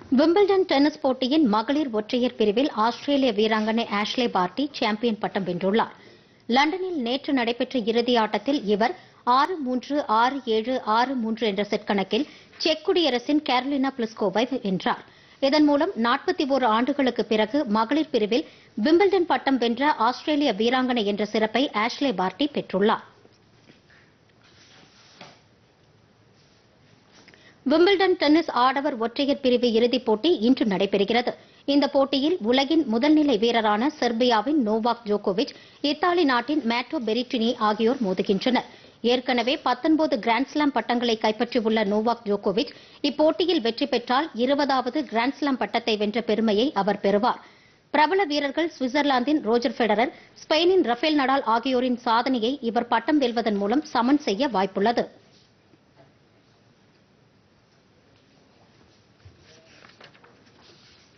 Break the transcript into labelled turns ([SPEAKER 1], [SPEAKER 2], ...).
[SPEAKER 1] Wimbledon tennis போட்டியின் மகளிர் ஒற்றையர் பிரிவில் ஆஸ்திரேலிய வீராங்கனை ஆஷ்லே பார்ட்டி சாம்பியன் பட்டம் வென்றுள்ளார் லண்டனில் நேற்று நடைபெற்ற இறுதி ஆட்டத்தில் இவர் ஆறு மூன்று ஆறு ஏழு ஆறு மூன்று என்ற செட் கணக்கில் செக் குடியரசின் கேரலினா பிளிஸ்கோவை வென்றார் இதன் மூலம் நாற்பத்தி ஓரு ஆண்டுகளுக்கு பிறகு மகளிர் பிரிவில் விம்பிள்டன் பட்டம் வென்ற ஆஸ்திரேலிய வீராங்கனை என்ற சிறப்பை ஆஷ்லே பார்ட்டி பெற்றுள்ளார் விம்பிள்டன் டென்னிஸ் ஆடவர் ஒற்றையர் பிரிவு இறுதிப் போட்டி இன்று நடைபெறுகிறது இந்த போட்டியில் உலகின் முதல்நிலை வீரரான செர்பியாவின் நோவாக் ஜோகோவிச் இத்தாலி நாட்டின் மேட்டோ பெரிட்டினி ஆகியோர் மோதுகின்றனர் ஏற்கனவே 19 கிராண்ட்ஸ்லாம் பட்டங்களை கைப்பற்றியுள்ள நோவாக் ஜோகோவிச் இப்போட்டியில் வெற்றி பெற்றால் இருபதாவது கிராண்ட்ஸ்லாம் பட்டத்தை வென்ற பெருமையை அவர் பெறுவார் பிரபல வீரர்கள் சுவிட்சர்லாந்தின் ரோஜர் ஃபெடரர் ஸ்பெயினின் ரஃபேல் நடால் ஆகியோரின் சாதனையை இவர் பட்டம் வெல்வதன் மூலம் சமன் செய்ய வாய்ப்புள்ளது